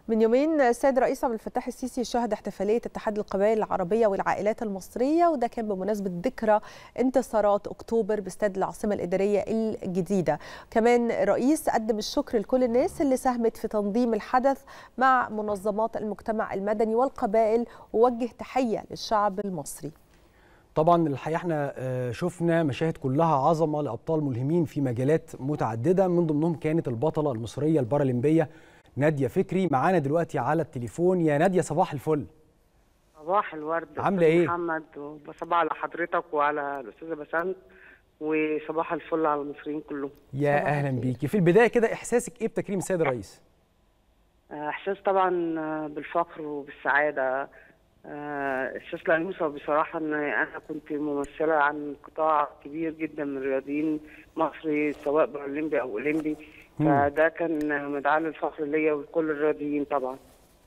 من يومين السيد الرئيس عبد الفتاح السيسي شهد احتفاليه اتحاد القبائل العربيه والعائلات المصريه وده كان بمناسبه ذكرى انتصارات اكتوبر باستاد العاصمه الاداريه الجديده. كمان الرئيس قدم الشكر لكل الناس اللي ساهمت في تنظيم الحدث مع منظمات المجتمع المدني والقبائل ووجه تحيه للشعب المصري. طبعا الحقيقه احنا شفنا مشاهد كلها عظمه لابطال ملهمين في مجالات متعدده من ضمنهم كانت البطله المصريه البارالمبيه ناديه فكري معانا دلوقتي على التليفون يا ناديه صباح الفل صباح الورد عامله ايه محمد وصباح على حضرتك وعلى الاستاذه بسنت وصباح الفل على المصريين كلهم يا اهلا بيكي في البدايه كده احساسك ايه بتكريم السيد الرئيس احساس طبعا بالفخر وبالسعاده احساس لا يوصف بصراحه ان انا كنت ممثله عن قطاع كبير جدا من الرياضيين مصري سواء بارالمبي او اولمبي فده كان مدعاه للفخر ليا ولكل الرياضيين طبعا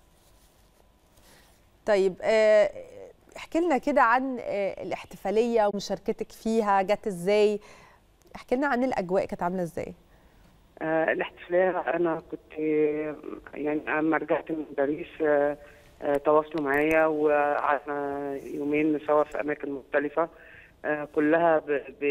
طيب احكي لنا كده عن الاحتفاليه ومشاركتك فيها جت ازاي احكي لنا عن الاجواء كانت عامله ازاي آه الاحتفاليه انا كنت يعني لما رجعت من باريس آه آه تواصلوا معايا وقعدنا يومين سوا في اماكن مختلفه آه كلها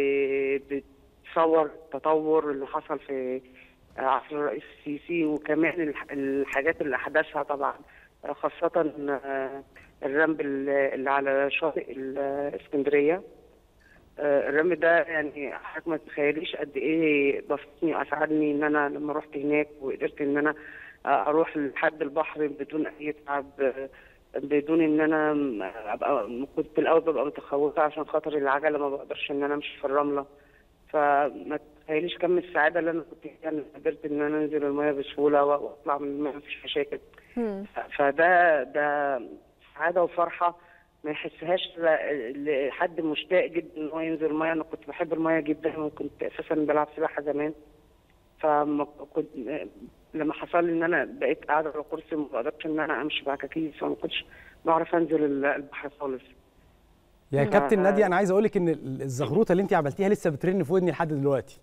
بتصور التطور اللي حصل في عصر الرئيس السيسي وكمان الحاجات اللي احدثها طبعا آه خاصه الرمب اللي على شاطئ الاسكندريه الرمب ده يعني حضرتك ما تتخيليش قد ايه بسطني واسعدني ان انا لما رحت هناك وقدرت ان انا اروح لحد البحر بدون اي تعب بدون ان انا ابقى كنت الاول ببقى متخوفه عشان خاطر العجله ما بقدرش ان انا امشي في الرمله فما تخيليش كم السعاده اللي انا كنت فيها ان قدرت ان انا انزل الميه بسهوله واطلع من الميه مفيش مشاكل فده ده سعاده وفرحه ما يحسهاش لحد مشتاق جدا ان هو ينزل الميه انا كنت بحب الميه جدا وكنت اساسا بلعب سباحه زمان فما كنت لما حصل لي ان انا بقيت قاعده على كرسي وما بقدرش ان انا امشي بعكاكيز فما كنتش بعرف انزل البحر خالص يا كابتن ناديه انا عايز اقول لك ان الزغروطه اللي انت عملتيها لسه بترن في ودني لحد دلوقتي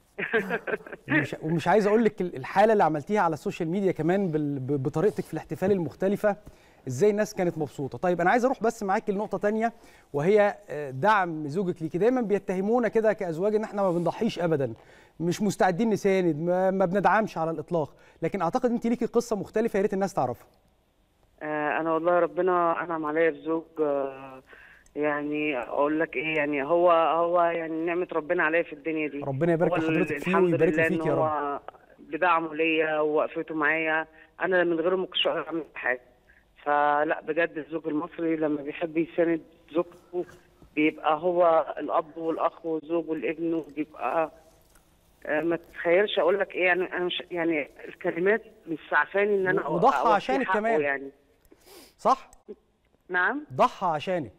ومش, ومش عايز اقول لك الحاله اللي عملتيها على السوشيال ميديا كمان بطريقتك في الاحتفال المختلفه ازاي الناس كانت مبسوطه طيب انا عايز اروح بس معاكي لنقطه تانية وهي دعم زوجك ليكي دايما بيتهمونا كده كازواج ان احنا ما بنضحيش ابدا مش مستعدين نساند ما, ما بندعمش على الاطلاق لكن اعتقد انت ليكي قصه مختلفه يا ريت الناس تعرفها آه انا والله ربنا انعم عليا بزوج آه يعني اقول لك ايه يعني هو هو يعني نعمه ربنا عليا في الدنيا دي ربنا يبارك في حضرتك فيه ويبارك فيك يا رب بدعمه ليا ووقفته معايا انا من غيره ما كنتش اقدر اعمل حاجه فلا بجد الزوج المصري لما بيحب يساند زوجته بيبقى هو الاب والاخ والزوج والابن وبيبقى ما تتخيلش اقول لك ايه يعني انا مش يعني الكلمات مش سعفاني ان انا وضحى عشانك كمان يعني صح نعم ضحى عشانك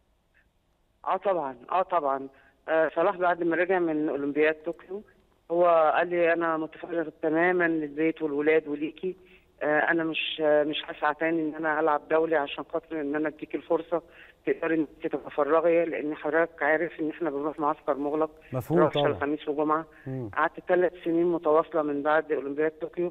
اه طبعا اه طبعا آه صلاح بعد ما رجع من اولمبياد طوكيو هو قال لي انا متفرغ تماما للبيت والولاد وليكي آه انا مش آه مش هسعى تاني ان انا العب دولي عشان خاطر ان انا اديك الفرصه تقدري انت تتفرغي لان حضرتك عارف ان احنا بنروح معسكر مغلق مفهوم طبعا الخميس وجمعه قعدت ثلاث سنين متواصله من بعد اولمبياد طوكيو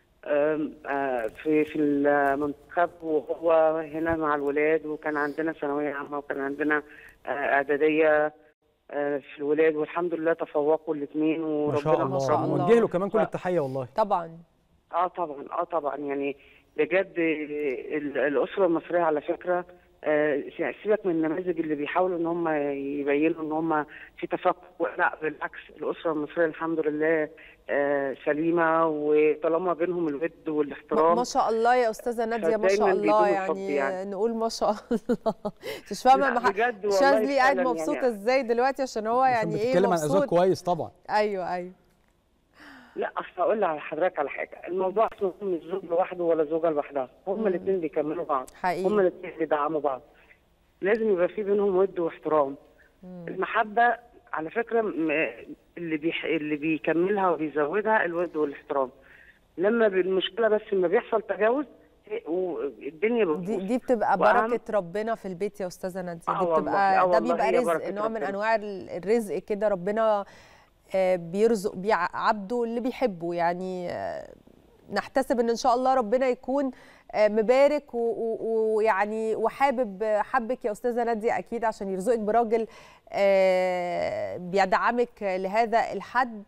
في في المنتخب وهو هنا مع الولاد وكان عندنا ثانويه عامه وكان عندنا اعداديه في الولاد والحمد لله تفوقوا الاثنين وربنا ما شاء الله, شاء الله. نوجه له كمان كل التحيه والله طبعا اه طبعا اه طبعا يعني بجد الاسره المصريه على فكره آه سيبك من النماذج اللي بيحاولوا ان هم يبينوا ان هم في تفكك لا بالعكس الاسره المصريه الحمد لله آه سليمه وطالما بينهم الود والاحترام ما شاء الله يا استاذه ناديه ما شاء الله يعني, يعني نقول ما شاء الله مش فاهمه شاذلي قاعد مبسوط يعني ازاي دلوقتي عشان هو يعني ايه بتتكلم عن ازواج كويس طبعا ايوه ايوه لا اصل اقول لحضرتك على حاجه الموضوع اصلا مش زوج لوحده ولا زوجه لوحدها هم الاثنين بيكملوا بعض حقيقي. هم الاثنين بيدعموا بعض لازم يبقى في بينهم ود واحترام مم. المحبه على فكره اللي بيح... اللي بيكملها وبيزودها الود والاحترام لما المشكله بس لما بيحصل تجاوز والدنيا دي, دي بتبقى بركه ربنا في البيت يا استاذه ناديه دي بتبقى ده بيبقى رزق نوع من انواع الرزق كده ربنا بيرزق بيه عبده اللي بيحبه يعني نحتسب ان ان شاء الله ربنا يكون مبارك ويعني وحابب حبك يا استاذه ناديه اكيد عشان يرزقك براجل بيدعمك لهذا الحد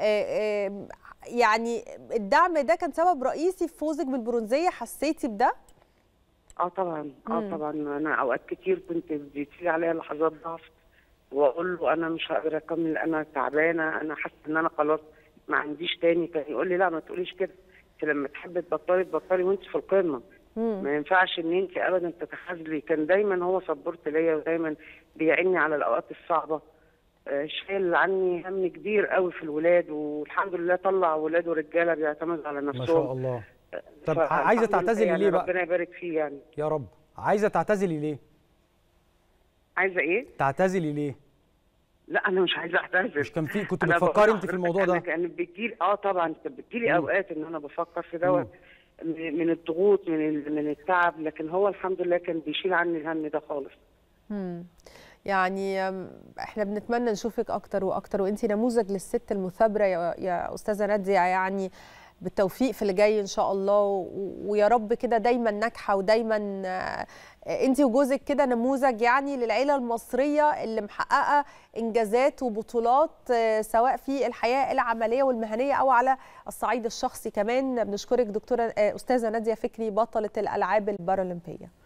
يعني الدعم ده كان سبب رئيسي في فوزك بالبرونزيه حسيتي بده؟ اه طبعا اه طبعا انا اوقات كتير كنت بتيجي عليا لحظات ضعف واقول له انا مش هقدر اكمل انا تعبانه انا حاسه ان انا خلاص ما عنديش تاني كان يقول لي لا ما تقوليش كده انت لما تحبي تبطلي تبطلي وانت في القمه ما ينفعش ان انت ابدا تتخاذلي كان دايما هو سبورت ليا ودايما بيعني على الاوقات الصعبه شايل عني هم كبير قوي في الولاد والحمد لله طلع ولاده رجاله بيعتمدوا على نفسهم ما شاء الله طب عايزه تعتزلي يعني ليه بقى ربنا يبارك فيه يعني يا رب عايزه تعتزلي ليه عايزه ايه تعتزلي ليه لا انا مش عايزه اعتذر مش كان في كنت بتفكري انت في الموضوع ده كان بتجيلي اه طبعا كانت بتجيلي اوقات ان انا بفكر في دوت من الضغوط من من التعب لكن هو الحمد لله كان بيشيل عني الهم ده خالص امم يعني احنا بنتمنى نشوفك اكتر واكتر وانت نموذج للست المثابره يا, يا استاذه ناديه يعني بالتوفيق في اللي جاي ان شاء الله ويا رب كده دايما ناجحه ودايما انت وجوزك كده نموذج يعني للعيله المصريه اللي محققه انجازات وبطولات سواء في الحياه العمليه والمهنيه او على الصعيد الشخصي كمان بنشكرك دكتوره استاذه ناديه فكري بطله الالعاب البارالمبيه